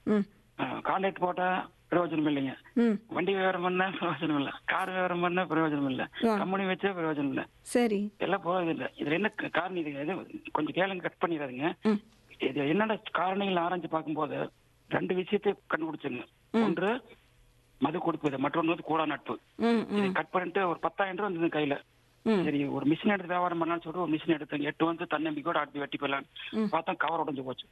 ம் கான்ட்ராக்ட் போட்டா பிரயோஜனம் இல்லைங்க ம் வண்டி வியாபாரம் பண்ணா பிரயோஜனம் இல்ல கார் வியாபாரம் பண்ணா பிரயோஜனம் இல்ல ஆ. கம்பெனி வச்சா பிரயோஜனம் இல்ல சரி எல்லாம் போறது இல்ல இதுல என்ன க- காரணம் இது எது கொஞ்சம் கேளுங்க கட் பண்ணிடாதீங்க ம் இது என்னென்ன காரணங்கள் ஆராய்ஞ்சு பார்க்கும்போது ரெண்டு விஷயத்தை கண்டுபிடிச்சுங்க ஒன்று மது கொடுப்பது மற்றொன்று வந்து கூடா நட்பு ம் இதை ம் கட் பண்ணிட்டு ஒரு பத்தாயிரம் ரூபாய் இருந்தது கையில ம் சரி ஒரு மிஷின் எடுத்து வியாபாரம் பண்ணலாம்னு சொல்லிட்டு ஒரு மிஷின் எடுத்தேன் எட்டு வந்து தன்னம்பிக்கையோட அடுத்து வெட்டி போயிடலாம் பார்த்தா கவர் உடைஞ்சு போச்சு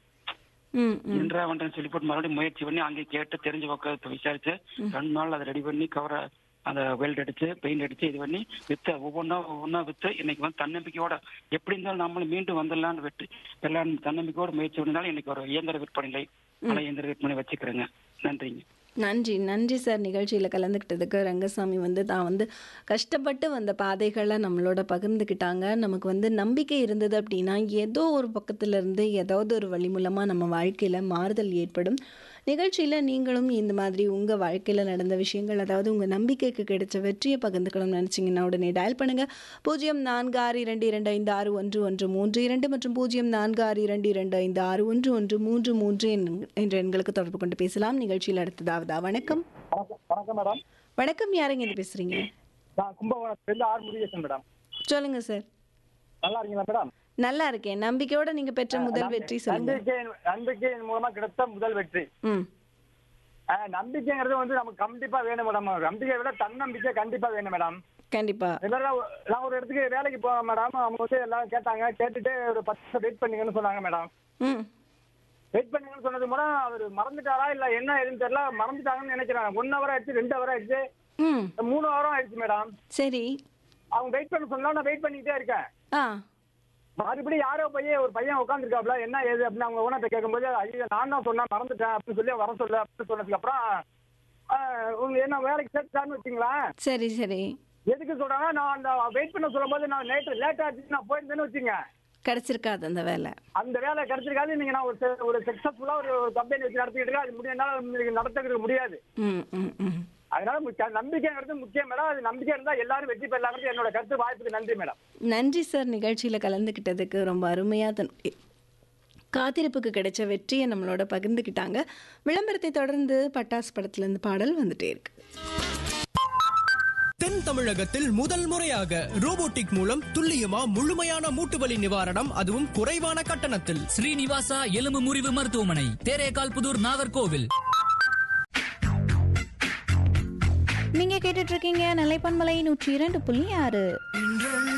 ம் ம் இன்றா வந்தேன்னு சொல்லி போட்டு மறுபடியும் முயற்சி பண்ணி அங்கே கேட்டு தெரிஞ்ச பக்கம் விசாரிச்சு ரெண்டு நாள் அதை ரெடி பண்ணி கவரை அந்த வெல்ட் அடிச்சு பெயிண்ட் அடிச்சு இது பண்ணி வித்து ஒவ்வொன்றா ஒவ்வொன்றா வித்து இன்னைக்கு வந்து தன்னம்பிக்கையோட எப்படி இருந்தாலும் நம்மளும் மீண்டும் வந்துடலாம்னு வெற்றி எல்லாம் தன்னம்பிக்கையோட முயற்சி பண்ணினாலும் இன்னைக்கு ஒரு இயந்திர விற்பனை பல இயந்திர விற்பனை வச்சுக்கிறேங்க நன்றிங்க நன்றி நன்றி சார் நிகழ்ச்சியில் கலந்துக்கிட்டதுக்கு ரங்கசாமி வந்து தான் வந்து கஷ்டப்பட்டு வந்த பாதைகளை நம்மளோட பகிர்ந்துக்கிட்டாங்க நமக்கு வந்து நம்பிக்கை இருந்தது அப்படின்னா ஏதோ ஒரு பக்கத்துல இருந்து ஏதாவது ஒரு வழி மூலமாக நம்ம வாழ்க்கையில் மாறுதல் ஏற்படும் நிகழ்ச்சியில் நீங்களும் இந்த மாதிரி உங்கள் வாழ்க்கையில் நடந்த விஷயங்கள் அதாவது உங்கள் நம்பிக்கைக்கு கிடைச்ச வெற்றியை பகிர்ந்துக்கணும்னு நினச்சிங்கன்னா உடனே டயல் பண்ணுங்கள் பூஜ்ஜியம் நான்கு ஆறு இரண்டு இரண்டு ஐந்து ஆறு ஒன்று ஒன்று மூன்று இரண்டு மற்றும் பூஜ்ஜியம் நான்கு ஆறு இரண்டு இரண்டு ஐந்து ஆறு ஒன்று ஒன்று மூன்று மூன்று என்- என்ற எண்களுக்கு தொடர்பு கொண்டு பேசலாம் நிகழ்ச்சியில் அடுத்ததாவதா வணக்கம் வணக்கம் வணக்கம் மேடம் வணக்கம் யாருங்க இது பேசுறீங்க நான் கும்பகோணத்துலேருந்து ஆர் முருகேசன் மேடம் சொல்லுங்க சார் நல்லா இருக்கீங்களா மேடம் நல்லா இருக்கேன் நம்பிக்கையோட நீங்க பெற்ற முதல் வெற்றி சொல்லுங்க நம்பிக்கை நம்பிக்கையின் மூலமா கிடைத்த முதல் வெற்றி ம் ஆஹ், நம்பிக்கைங்கிறது வந்து நமக்கு கண்டிப்பா வேணும் மேடம் நம்பிக்கையை விட தன்னம்பிக்கை கண்டிப்பா வேணும் மேடம் கண்டிப்பா எல்லாரும் நான் ஒரு இடத்துக்கு வேலைக்கு போவேன் மேடம் அவங்க வந்து எல்லாம் கேட்டாங்க கேட்டுட்டு ஒரு பத்து நிமிஷம் வெயிட் பண்ணுங்கன்னு சொன்னாங்க மேடம் ம் வெயிட் பண்ணுங்கன்னு சொன்னது மூலம் அவர் மறந்துட்டாரா இல்ல என்ன ஏதுன்னு தெரியல மறந்துட்டாங்கன்னு நினைக்கிறேன் ஒன் ஹவர் ஆயிடுச்சு ரெண்டு ஹவர் ஆயிடுச்சு ம் மூணு ஹவரும் ஆயிடுச்சு மேடம் சரி அவங்க வெயிட் பண்ண சொன்னா நான் வெயிட் பண்ணிக்கிட்டே இருக்கேன் ஆ மறுபடியும் யாரோ பையன் ஒரு பையன் உட்காந்துருக்காப்ல என்ன ஏது அப்படின்னு அவங்க ஓனத்தை கேட்கும்போது ஐயோ நான் தான் சொன்னேன் மறந்துட்டேன் அப்படின்னு சொல்லி வர சொல்ல அப்படின்னு சொன்னதுக்கு அப்புறம் ஆஹ், உங்க என்ன வேலைக்கு சேர்த்துட்டான்னு வச்சுங்களேன் சரி சரி எதுக்கு சொல்றாங்க நான் அந்த வெயிட் பண்ண சொல்லும்போது நான் நேற்று லேட் ஆச்சு நான் போயிருந்தேன்னு வச்சுங்க கிடைச்சிருக்காது அந்த வேலை அந்த வேலை கிடைச்சிருக்காது நீங்க நான் ஒரு se- ஒரு சக்சஸ்ஃபுல்லா ஒரு கம்பெனி வச்சு நடத்திக்கிட்டு இருக்கேன் அது முடியாதுனால உங்களுக்கு நடத்துறதுக்கு முடியாது ம் ம் ம் அதனால முக்கிய- நம்பிக்கைங்கிறது முக்கியம் மேடம் அது நம்பிக்கை இருந்தா எல்லாரும் வெற்றி பெறலாங்கிறது என்னோட கருத்து வாய்ப்புக்கு நன்றி மேடம் நன்றி சார் நிகழ்ச்சியில் கலந்துக்கிட்டதுக்கு ரொம்ப அருமையாக தன் காத்திருப்புக்கு கிடைச்ச வெற்றியை நம்மளோட பகிர்ந்துக்கிட்டாங்க விளம்பரத்தை தொடர்ந்து பட்டாசு படத்துலேருந்து பாடல் வந்துட்டே இருக்கு தென் தமிழகத்தில் முதல் முறையாக ரோபோட்டிக் மூலம் துல்லியமா முழுமையான மூட்டு வலி நிவாரணம் அதுவும் குறைவான கட்டணத்தில் ஸ்ரீனிவாசா எலும்பு முறிவு மருத்துவமனை தேரேகால் புதூர் நாகர்கோவில் நீங்க கேட்டுட்டு இருக்கீங்க நிலைப்பன்மலை நூற்றி இரண்டு புள்ளி ஆறு